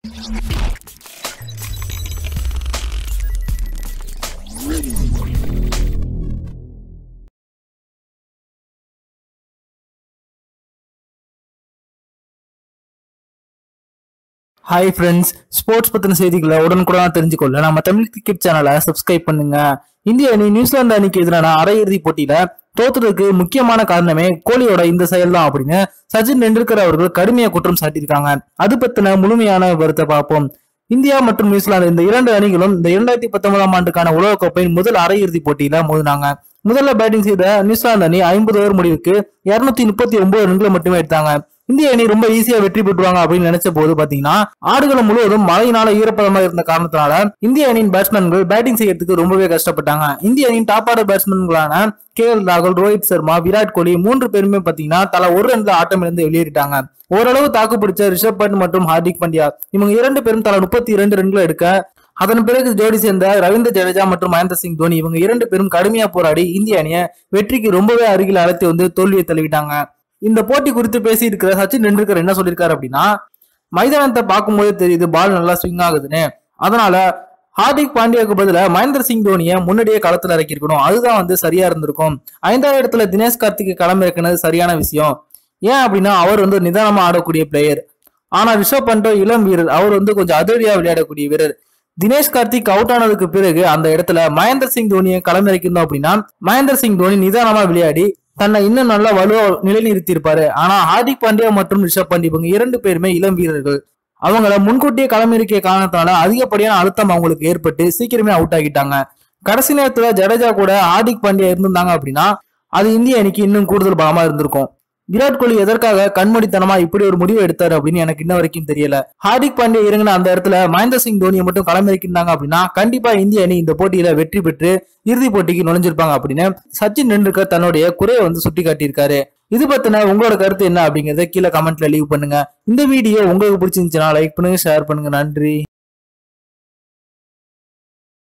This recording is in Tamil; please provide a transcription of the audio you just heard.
ஹாய் ஃப்ரெண்ட்ஸ் ஸ்போர்ட்ஸ் பத்தின செய்திகளை உடனுக்குடன் தெரிஞ்சுக்கொள்ள நம்ம தமிழ் கிரிக்கெட் சேனலை சப்ஸ்கிரைப் பண்ணுங்க இந்திய அணி நியூசிலாந்து அணிக்கு எதிரான அரையிறுதி போட்டியில தோத்ததுக்கு முக்கியமான காரணமே கோலியோட இந்த செயல் தான் அப்படின்னு சச்சின் டெண்டுல்கர் அவர்கள் கடுமையா குற்றம் சாட்டியிருக்காங்க அது பத்தின முழுமையான விவரத்தை பார்ப்போம் இந்தியா மற்றும் நியூசிலாந்து இந்த இரண்டு அணிகளும் இந்த இரண்டாயிரத்தி பத்தொன்பதாம் ஆண்டுக்கான உலகக்கோப்பையின் முதல் அரையிறுதி போட்டியில மோதினாங்க முதல்ல பேட்டிங் செய்த நியூசிலாந்து அணி ஐம்பது ஓவர் முடிவுக்கு இருநூத்தி முப்பத்தி ஒன்பது ரன்களை மட்டுமே எடுத்தாங்க இந்திய அணி ரொம்ப ஈஸியா வெற்றி பெற்றுவாங்க அப்படின்னு நினைச்ச போது பாத்தீங்கன்னா ஆடுகளம் முழுவதும் மழையினால ஈரப்பதமா இருந்த காரணத்தினால இந்திய அணியின் பேட்ஸ்மேன்கள் பேட்டிங் செய்யறதுக்கு ரொம்பவே கஷ்டப்பட்டாங்க இந்திய அணியின் டாப் ஆர்டர் பேட்ஸ்மேன்களான கே எல் ராகுல் ரோஹித் சர்மா விராட் கோலி மூன்று பேருமே பாத்தீங்கன்னா தலா ஒரு ரன்ல ஆட்டம் இருந்து வெளியேறிட்டாங்க ஓரளவு தாக்கு பிடிச்ச ரிஷப் பண்ட் மற்றும் ஹார்திக் பாண்டியா இவங்க இரண்டு பேரும் தலா முப்பத்தி இரண்டு ரன்களை எடுக்க அதன் பிறகு ஜோடி சேர்ந்த ரவீந்திர ஜடேஜா மற்றும் மகேந்திர சிங் தோனி இவங்க இரண்டு பேரும் கடுமையா போராடி இந்திய அணியை வெற்றிக்கு ரொம்பவே அருகில் அழைத்து வந்து தோல்வியை தழுவிட்டாங்க இந்த போட்டி குறித்து பேசி இருக்கிற சச்சின் டெண்டுல்கர் என்ன சொல்லியிருக்காரு அப்படின்னா மைதானத்தை பார்க்கும்போதே தெரியுது பால் நல்லா ஸ்விங் ஆகுதுன்னு அதனால ஹார்திக் பாண்டியாவுக்கு பதிலா மகேந்திர சிங் தோனியை முன்னாடியே களத்துல இறக்கிருக்கணும் அதுதான் வந்து சரியா இருந்திருக்கும் ஐந்தாவது இடத்துல தினேஷ் கார்த்திகை களம் இறக்குனது சரியான விஷயம் ஏன் அப்படின்னா அவர் வந்து நிதானமா ஆடக்கூடிய பிளேயர் ஆனா ரிஷப் பண்டோ இளம் வீரர் அவர் வந்து கொஞ்சம் அதிரடியா விளையாடக்கூடிய வீரர் தினேஷ் கார்த்திக் அவுட் ஆனதுக்கு பிறகு அந்த இடத்துல மகேந்திர சிங் தோனியை களமிறக்கணும் அப்படின்னா மகேந்திர சிங் தோனி நிதானமா விளையாடி தன்னை இன்னும் நல்லா வலுவா நிலைநிறுத்தி இருப்பாரு ஆனா ஹார்திக் பாண்டியா மற்றும் ரிஷப் பண்ட் இவங்க இரண்டு பேருமே இளம் வீரர்கள் அவங்கள முன்கூட்டியே களமிறக்கிய காரணத்தால அதிகப்படியான அழுத்தம் அவங்களுக்கு ஏற்பட்டு சீக்கிரமே அவுட் ஆகிட்டாங்க கடைசி நேரத்துல ஜடேஜா கூட ஹார்திக் பாண்டியா இருந்திருந்தாங்க அப்படின்னா அது இந்திய அணிக்கு இன்னும் கூடுதல் பலமா இருந்திருக்கும் விராட் கோலி எதற்காக கண்மணித்தனமா இப்படி ஒரு முடிவு எடுத்தாரு அப்படின்னு எனக்கு இன்ன வரைக்கும் தெரியல ஹார்திக் பாண்டியா இறங்கின அந்த இடத்துல மகேந்திர சிங் தோனியை மட்டும் களமிறக்கிருந்தாங்க அப்படின்னா கண்டிப்பா இந்திய அணி இந்த போட்டியில வெற்றி பெற்று இறுதி போட்டிக்கு நுழைஞ்சிருப்பாங்க அப்படின்னு சச்சின் டெண்டுல்கர் தன்னுடைய குறையை வந்து சுட்டி காட்டியிருக்காரு இது பத்தின உங்களோட கருத்து என்ன அப்படிங்கறத கீழே கமெண்ட்ல லீவ் பண்ணுங்க இந்த வீடியோ உங்களுக்கு பிடிச்சிருந்துச்சுன்னா லைக் பண்ணுங்க ஷேர் பண்ணுங்க நன்றி